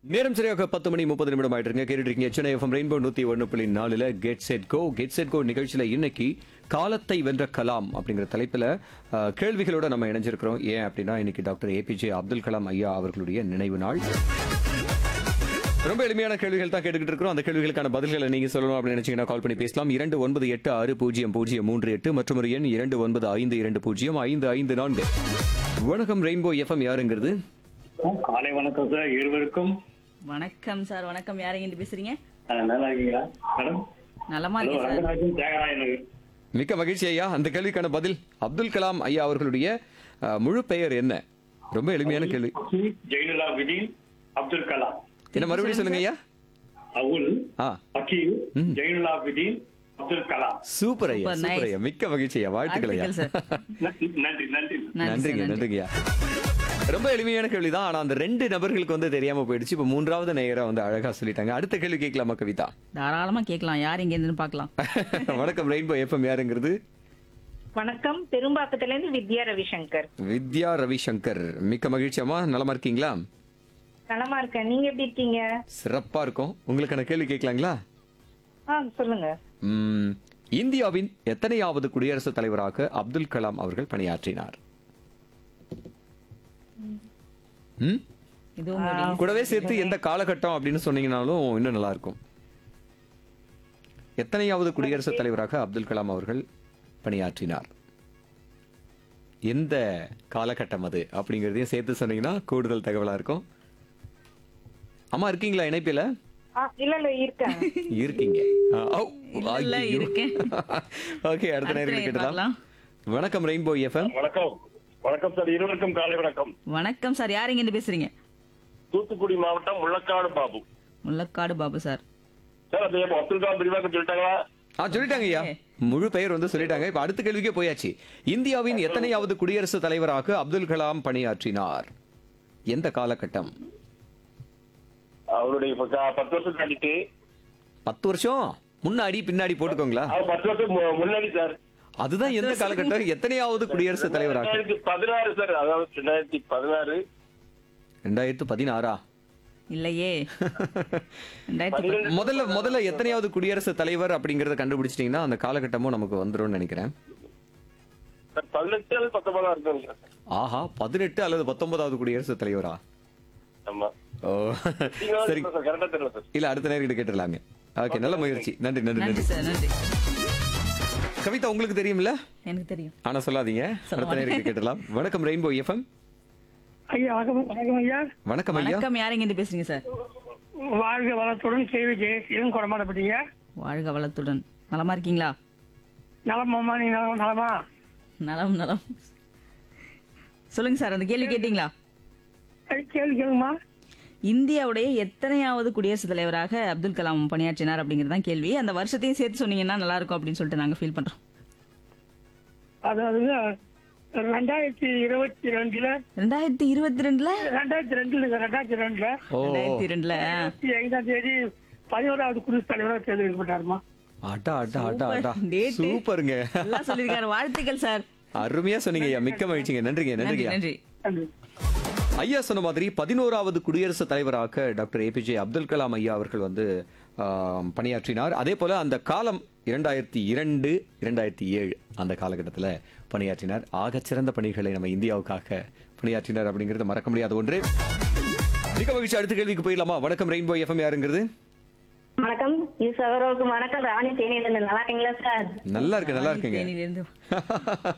நேரம் சரியாக பத்து மணி முப்பது நிமிடம் ஆயிட்டு இருக்கு கேட்டுட்டு இருக்கீங்க சென்னை எஃப்எம் ரெயின்போ நூத்தி ஒன்று புள்ளி நாலுல get set go get set go நிகழ்ச்சியில இன்னைக்கு காலத்தை வென்ற கலாம் அப்படிங்கிற தலைப்புல அஹ், கேள்விகளோட நம்ம இணைஞ்சிருக்கிறோம் ஏன் அப்படின்னா இன்னைக்கு டாக்டர் ஏபிஜே அப்துல் கலாம் ஐயா அவர்களுடைய நினைவு நாள் ரொம்ப எளிமையான கேள்விகள் தான் கேட்டுக்கிட்டு இருக்கிறோம் அந்த கேள்விகளுக்கான பதில்களை நீங்க சொல்லணும் அப்படின்னு நினைச்சீங்கன்னா கால் பண்ணி பேசலாம் இரண்டு ஒன்பது எட்டு ஆறு பூஜ்ஜியம் பூஜ்ஜியம் மூன்று எட்டு மற்றும் ஒரு எண் இரண்டு ஒன்பது ஐந்து இரண்டு பூஜ்ஜியம் ஐந்து ஐந்து நான்கு வணக்கம் ரெயின்போ எஃப்எம் யாருங்கிறது காலை வணக்கம் சார் இருவருக்கும் வணக்கம் சார் வணக்கம் யாருங்க இருந்து பேசுறீங்க அஹ், நல்லா இருக்கீங்களா மேடம் நலமா ஹலோ இருக்கேன் சார் ரங்கராஜன் தியாகராயன் மிக்க மகிழ்ச்சி ஐயா அந்த கேள்விக்கான பதில் அப்துல் கலாம் ஐயா அவர்களுடைய அஹ், முழு பெயர் என்ன ரொம்ப எளிமையான கேள்வி ஜெயினுலா விதீன் அப்துல் கலாம் என்ன மறுபடியும் சொல்லுங்க ஐயா அவுல் ஆ வக்கீல் ஜெயினுலா விதீன் அப்துல் கலாம் சூப்பர் ஐயா Super, சூப்பர் nice. ஐயா மிக்க மகிழ்ச்சி ஐயா வாழ்த்துக்கள் ஐயா வாழ்த்துக்கள் சார் நன்றி நன்றி நன்றி நன்றி நன்றிங்க சார், நன்றி. நன்றிங்க ஐயா ரொம்ப எளிமையான கேள்வி தான் ஆனா அந்த ரெண்டு நபர்களுக்கு வந்து தெரியாம போயிடுச்சு இப்ப மூன்றாவது நேயரா வந்து அழகா சொல்லிட்டாங்க அடுத்த கேள்வி கேட்கலாமா கவிதா தாராளமா கேட்கலாம் யார் இங்க இருந்து பார்க்கலாம் வணக்கம் ரெயின்போ எஃப்எம் யாருங்கிறது வணக்கம் பெரும்பாக்கத்துல இருந்து வித்யா ரவிசங்கர் வித்யா ரவிசங்கர் மிக்க மகிழ்ச்சி அம்மா நலமா இருக்கீங்களா நலமா இருக்கேன் நீங்க எப்படி இருக்கீங்க சிறப்பா இருக்கும் உங்களுக்கான கேள்வி கேட்கலாங்களா ஆ சொல்லுங்க ம், இந்தியாவின் எத்தனையாவது குடியரசுத் தலைவராக அப்துல் கலாம் அவர்கள் பணியாற்றினார் ம்? இதுவும் ஒரு கூடவே சேர்த்து எந்த காலகட்டம் அப்படின்னு சொன்னீங்கனாலும் இன்னும் நல்லா இருக்கும் எத்தனையாவது குடியரசுத் தலைவராக அப்துல் கலாம் அவர்கள் பணியாற்றினார் எந்த காலகட்டம் அது அப்படிங்கறதையும் சேர்த்து சொன்னீங்கன்னா கூடுதல் தகவலா இருக்கும் அம்மா இருக்கீங்களா இணைப்பில ஆ, இல்ல இல்ல இருக்கேன் இருக்கீங்க ஆ, ஔ, இல்ல, இல்ல, ஐயையோ. இருக்கேன். ஓகே அடுத்த அடுத்த நேரம் நேரம் கேட்டலாம் பார்க்கலாம். வணக்கம் ரெயின்போ எஃப்எம் வணக்கம் வணக்கம் சார் இருவருக்கும் காலை வணக்கம் வணக்கம் சார் யார் இங்க இருந்து பேசுறீங்க தூத்துக்குடி மாவட்டம் முள்ளக்காடு பாபு முள்ளக்காடு பாபு சார் சார் அது எப்போ அப்துல் கலாம் விரிவாக்கம் சொல்லிட்டாங்களா ஆ சொல்லிட்டாங்க ஐயா முழு பெயர் வந்து சொல்லிட்டாங்க இப்ப அடுத்த கேள்விக்கே போயாச்சு இந்தியாவின் எத்தனையாவது குடியரசுத் தலைவராக அப்துல் கலாம் பணியாற்றினார் எந்த காலகட்டம் அவருடைய இப்ப க- பத்து வருஷம் தாண்டிட்டு பத்து வருஷம் முன்னாடி பின்னாடி போட்டுக்கோங்களா அவர் பத்து வருஷம் மு- முன்னாடி சார் அதுதான் எந்த காலகட்டம் எத்தனையாவது குடியரசுத் தலைவராக ரெண்டாயிரத்தி பதினாறு சார் அதாவது ரெண்டாயிரத்தி பதினாறு ரெண்டாயிரத்து பதினாறா இல்லையே ரெண்டாயிரத்தி பத்து- முதல்ல முதல்ல எத்தனையாவது குடியரசுத் தலைவர் அப்படிங்கறத கண்டுபிடிச்சிட்டீங்கன்னா அந்த காலகட்டமும் நமக்கு வந்துரும்னு நினைக்கிறேன் சார் பதினெட்டு அல்லது பத்தொன்பதா இருக்கும் சார் ஆஹா பதினெட்டு அல்லது பத்தொன்பதாவது குடியரசுத் தலைவரா ஆமா ஓ நீங்க சரி சார் கரெக்டா தெரியல சார் இல்ல அடுத்த நேரம் கேட்டுடலாங்க ஓகே நல்ல முயற்சி நன்றி நன்றி நன்றி நன்றி சார் நன்றி கவிதா உங்களுக்கு தெரியும்ல எனக்கு தெரியும் ஆனா சொல்லாதீங்க சொல்ல அடுத்த நேரம் கேட்டலாம் வணக்கம் ரெயின்போ எஃப்எம் ஐயா வணக்கம் வணக்கம் ஐயா வணக்கம் ஐயா வணக்கம் யார் இங்க இருந்து பேசுறீங்க சார் வாழ்க வளத்துடன் கேள்வி ஜெயசீலன் குடமாடப்பட்டீங்க வாழ்க வளத்துடன் நலமா இருக்கீங்களா நலமாம்மா நீங்க நலம் நலமா நலம் நலம் சொல்லுங்க சார் அந்த கேள்வி கேட்டீங்களா ஐ, கேள்வி கேளுங்கம்மா இந்தியாவுடைய எத்தனையாவது குடியரசுத் தலைவராக அப்துல் கலாம் பணியாற்றினார் அப்படிங்கிறது தான் கேள்வி அந்த வருஷத்தையும் சேர்த்து சொன்னீங்கன்னா நல்லா இருக்கும் அப்படின்னு சொல்லிட்டு நாங்க ஃபீல் பண்றோம் அதாவது ரெண்டாயிரத்தி இருபத்தி ரெண்டுல ரெண்டாயிரத்தி இருபத்தி ரெண்டுல ரெண்டாயிரத்தி ரெண்டுல ரெண்டாயிரத்தி ரெண்டுல ஓ ரெண்டாயிரத்தி ரெண்டுல இருபத்தி ஐந்தாம் தேதி பதினோராவது குடியரசுத் தலைவராக தேர்ந்தெடுக்கப்பட்டாருமா அட்டா அட்டா அட்டா அட்டா Super. Date. சூப்பருங்க எல்லாம் சொல்லியிருக்காரு வாழ்த்துக்கள் சார் அருமையா சொன்னீங்க ஐயா மிக்க மகிழ்ச்சிங்க நன்றிங்க நன்றி நன்றிங்க நன்றி நன்றி ஐயா சொன்ன மாதிரி பதினோராவது குடியரசுத் தலைவராக டாக்டர் ஏபிஜே அப்துல் கலாம் ஐயா அவர்கள் வந்து ஆம், பணியாற்றினார் அதே போல அந்த காலம் இரண்டாயிரத்தி இரண்டு இரண்டாயிரத்தி ஏழு அந்த காலகட்டத்தில் பணியாற்றினார் ஆகச்சிறந்த பணிகளை நம்ம இந்தியாவுக்காக பணியாற்றினார் அப்படிங்கிறது மறக்க முடியாத ஒன்று மிக மகிழ்ச்சி அடுத்த கேள்விக்கு போயிடலாமா வணக்கம் ரெயின்போ எஃப்எம் யாருங்கிறது வணக்கம் இது சகோதரருக்கு வணக்கம் ராணி தேனியில நல்லா இருக்கீங்களா சார் நல்லா இருக்கு நல்லா இருக்குங்க தேனியிலிருந்து